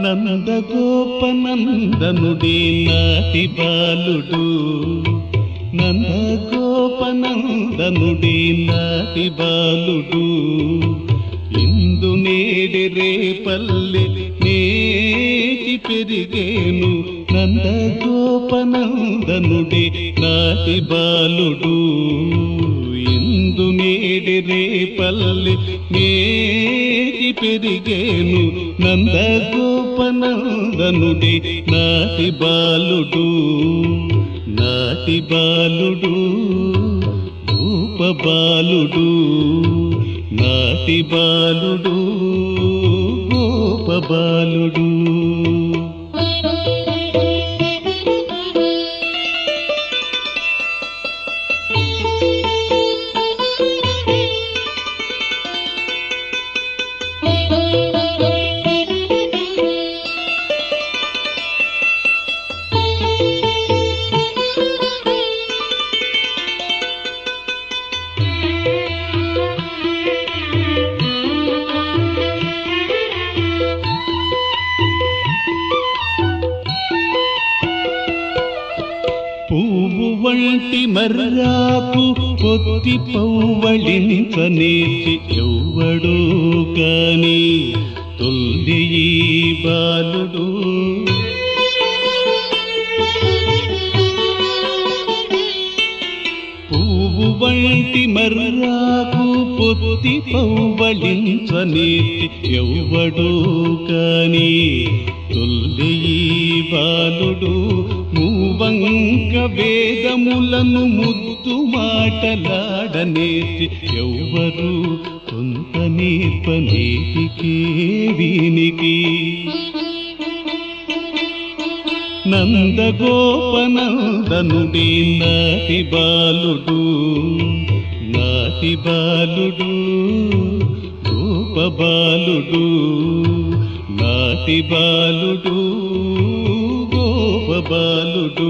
నందగోపనందనుడే నాటి బాలుడు నందగోపనందనుడే నాటి బాలుడు ఇందు నేడి రేపల్లె నేటి పెరిగేను నందగోపనందనుడే నాటి బాలుడు ఇందు నేడి రేపల్లె నేటి పెరిగేను నందగోపనందనుడే నాటి బాలుడు నాటి బాలుడు రూప బాలుడు నాటి బాలుడు గోప బాలుడు పువ్వు వంటి మర్రాకు పొత్తి పౌవళించనేచి ఎవ్వడు కాని తొల్లి ఈ బాలుడు పువ్వు వంటి మర్రాకు పొత్తి పౌవళించనేచి ఎవ్వడు కాని తొల్లి ఈ బాలుడు మూవంక వేదములను ముద్దు మాటలాడనేసి ఎవ్వరు కొంత నేర్పనేటికే వీనికి నందగోపనందనుడే నాటి బాలుడు నాటి బాలుడు రూప బాలుడు నాటి బాలుడు గోప బాలుడు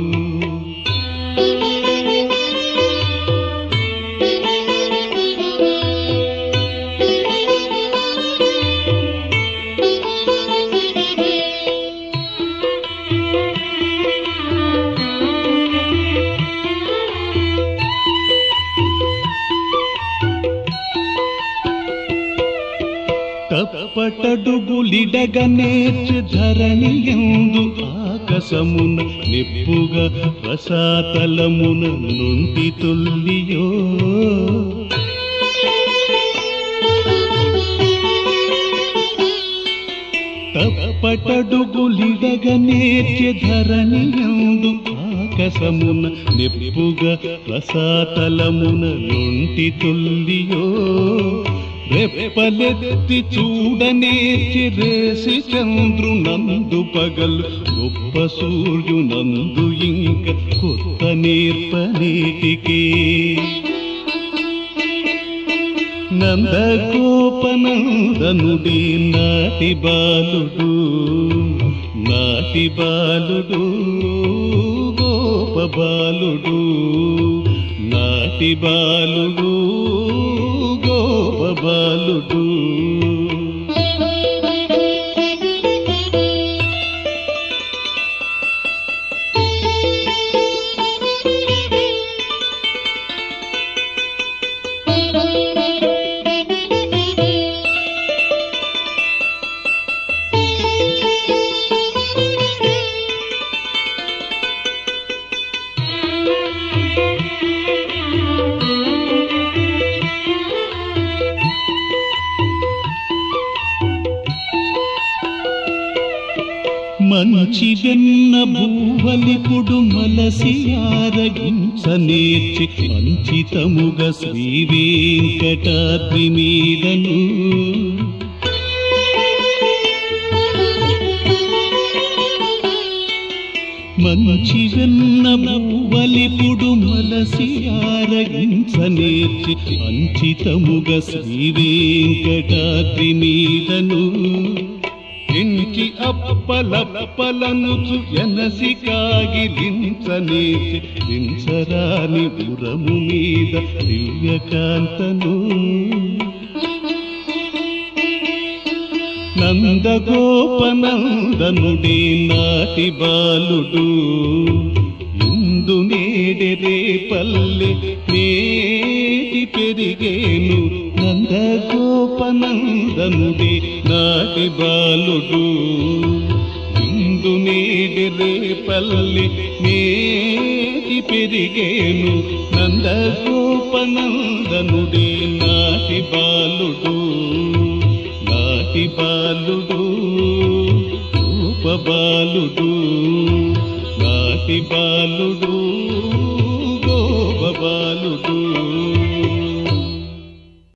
తప్పటడుగులిడగనేర్చి ధరణి ఎందు ఆకాశమున నిప్పుగా రసాతలమున నుండి తొల్లియో తప్పటడుగులిడగనేర్చి ధరణి ఎందు ఆకాశమున నిప్పుగా రసాతలమున నుండి తొల్లియో రెప్పలెత్తి చూడనేచి రేసి చంద్రునందు పగలు గొప్ప సూర్యునందు ఇంక కొత్త నేర్పనేటికే నందగోపనందనుడే నాటి బాలుడు నాటి బాలుడు గోప బాలుడు నాటి బాలుడు గోప బాలుడు మంచి వెన్న భూవలిపుడు మలసి ఆరగించనేర్చి అంచితముగ శ్రీ వెంకటాద్రి మీదను మంచి వెన్న భూవలిపుడు మలసి ఆరగించనేర్చి అంచితముగ శ్రీ వెంకటాద్రి మీదను ఇంచి అప్పలప్పలనుచు ఎనసి కాగిలించనేసి దించరాని పురము మీద దివ్యకాంతను నందగోపనందనుడే నాటి బాలుడు ఇందు నేడెరే పల్లె నేటి పెరిగేను నందగోపనందనుడే నాటి బాలుడు ఇందు నేడెరే పల్లె నేటి పెరిగేను నందగోపనందనుడే నాటి బాలుడు నాటి బాలుడు రూప బాలుడు నాటి బాలుడు గోప బాలుడు